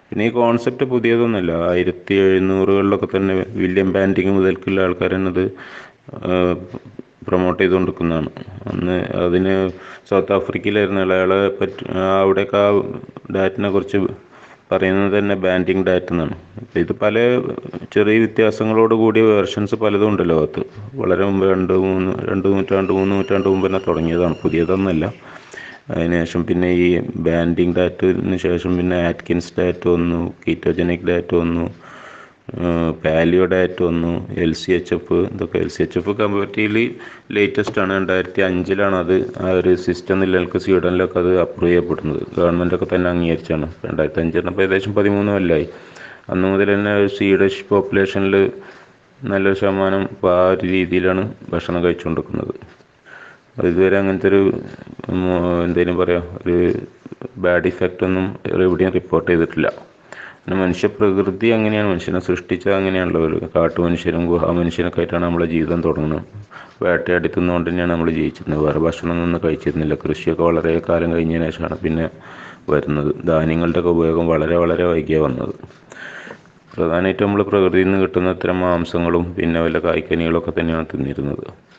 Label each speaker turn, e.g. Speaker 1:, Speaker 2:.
Speaker 1: പിന്നെ ഈ കോൺസെപ്റ്റ് പുതിയതൊന്നുമല്ല ആയിരത്തി എഴുന്നൂറുകളിലൊക്കെ തന്നെ വില്യം ബാൻഡിങ് മുതൽക്കുള്ള ആൾക്കാർ തന്നെ ഇത് പ്രൊമോട്ട് ചെയ്തുകൊണ്ടിരിക്കുന്നതാണ് അന്ന് അതിന് സൗത്ത് ആഫ്രിക്കയിലായിരുന്നു അയാളെ പറ്റി അവിടെയൊക്കെ ആ ഡയറ്റിനെ കുറിച്ച് പറയുന്നത് തന്നെ ബാൻഡിങ് ഡയറ്റ് എന്നാണ് ഇത് പല ചെറിയ വ്യത്യാസങ്ങളോട് കൂടിയ വേർഷൻസ് പലതും ഉണ്ട് ലോകത്ത് വളരെ മുമ്പ് രണ്ട് മൂന്ന് രണ്ട് നൂറ്റാണ്ട് മൂന്ന് നൂറ്റാണ്ട് മുമ്പ് തന്നെ തുടങ്ങിയതാണ് പുതിയതൊന്നുമല്ല അതിനുശേഷം പിന്നെ ഈ ബാൻഡിങ് ഡയറ്റിന് ശേഷം പിന്നെ ആറ്റ്കിൻസ് ഡയറ്റ് വന്നു കീറ്റോജനിക് ഡയറ്റ് വന്നു പാലിയോ ഡയറ്റ് വന്നു എൽ സി എച്ച് എഫ് ഇതൊക്കെ L C H F comparatively latest ആണ് രണ്ടായിരത്തി അഞ്ചിലാണ് അത് ആ ഒരു സിസ്റ്റം നിലനിൽക്ക് സ്വീഡനിലൊക്കെ അത് അപ്രൂവ് ചെയ്യപ്പെടുന്നത് ഗവൺമെൻറ്റൊക്കെ തന്നെ അംഗീകരിച്ചാണ് രണ്ടായിരത്തി അഞ്ചിന് അപ്പോൾ ഏകദേശം പതിമൂന്ന് കൊല്ലമായി അന്ന് മുതൽ തന്നെ സ്വീഡിഷ് പോപ്പുലേഷനിൽ നല്ലൊരു ശതമാനം ഇപ്പോൾ ആ ഒരു രീതിയിലാണ് ഭക്ഷണം കഴിച്ചുകൊണ്ടിരിക്കുന്നത് അത് ഇതുവരെ അങ്ങനത്തെ ഒരു എന്തേലും പറയാം ഒരു ബാഡ് ഇഫക്റ്റ് ഒന്നും എവിടെയും റിപ്പോർട്ട് ചെയ്തിട്ടില്ല പിന്നെ മനുഷ്യ പ്രകൃതി അങ്ങനെയാണ് മനുഷ്യനെ സൃഷ്ടിച്ചത് അങ്ങനെയാണല്ലോ ഒരു കാട്ടുമനുഷ്യരും ഗുഹാ മനുഷ്യനൊക്കെ ആയിട്ടാണ് നമ്മളെ ജീവിതം തുടങ്ങുന്നത് വേട്ടയാടി തിന്നുകൊണ്ട് തന്നെയാണ് നമ്മൾ ജീവിച്ചിരുന്നത് വേറെ ഭക്ഷണമൊന്നും കഴിച്ചിരുന്നില്ല കൃഷിയൊക്കെ വളരെ കാലം കഴിഞ്ഞതിന് ശേഷമാണ് പിന്നെ വരുന്നത് ധാന്യങ്ങളുടെ ഒക്കെ ഉപയോഗം വളരെ വളരെ വൈകിയാണ് വന്നത് പ്രധാനമായിട്ടും നമ്മൾ പ്രകൃതിയിൽ നിന്ന് കിട്ടുന്ന ഇത്തരം മാംസങ്ങളും പിന്നെ വല്ല കായ്ക്കനികളൊക്കെ തന്നെയാണ് തിന്നിരുന്നത്